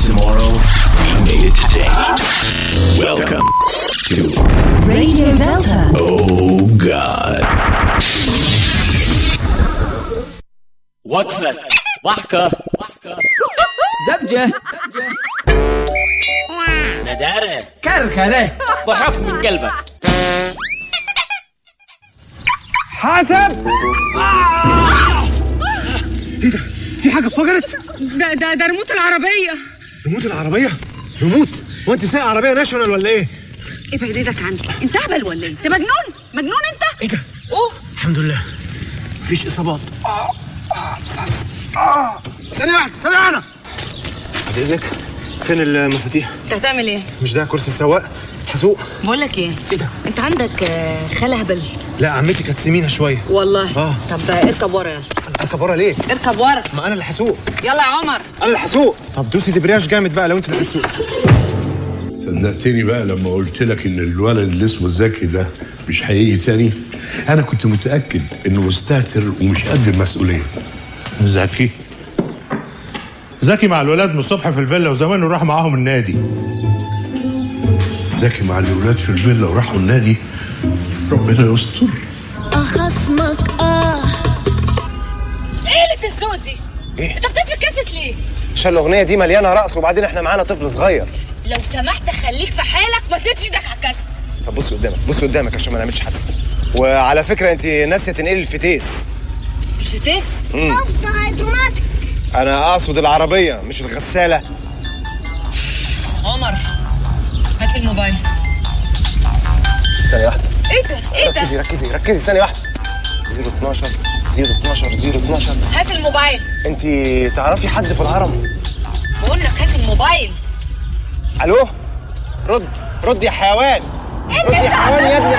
tomorrow, we made it today. Welcome to Radio Delta. Oh God. وقفة ضحكة زبجة ندارة كركرة ضحك من قلبك حاسب في حاجه اتفجرت ده ده ده ريموت العربية ريموت العربيه ريموت هو انت سايق عربيه ناشونال ولا ايه ابعد ايدك عني انت اهبل ولا ايه؟ انت مجنون؟ مجنون انت؟ ايه ده اوه الحمد لله مفيش اصابات اه اه بس اه ثانيه واحده ثانيه واحده بعد اذنك فين المفاتيح انت هتعمل ايه؟ مش ده كرسي السواق هسوق بقول لك ايه؟ ايه ده انت عندك آه، خالة هبل لا عمتي كانت سمينه شويه والله آه. طب اركب ورا يلا اركب ورا ليه اركب ورا ما انا اللي هسوق يلا يا عمر انا اللي هسوق طب دوسي دبرياج جامد بقى لو انت اللي هتسوق صدقتني بقى لما قلت لك ان الولد اللي اسمه زكي ده مش هيجي تاني انا كنت متاكد انه مستهتر ومش قد المسؤوليه زكي زكي مع الولاد من الصبح في الفيلا وزمانه راح معاهم النادي زكي مع الولاد في الفيلا وراحوا النادي ربنا يستر اخصمك اه ايه اللي الذوق دي؟ إيه؟ انت بتطفي الكاسيت ليه؟ عشان الاغنيه دي مليانه رقص وبعدين احنا معانا طفل صغير لو سمحت خليك في حالك ما تدش ايدك على الكاسيت طب بصي قدامك بصي قدامك عشان ما نعملش حادثه وعلى فكره انت ناسيه تنقلي الفتيس الفتيس انا اقصد العربيه مش الغساله عمر هات لي الموبايل ثانيه واحده ايه ده؟ ايه ده؟ ركزي ركزي ركزي ثانيه واحده 012 012 012 هات الموبايل انت تعرفي حد في الهرم بقول لك هات الموبايل الو رد رد يا حيوان ايه رد يا حيوان يا ابني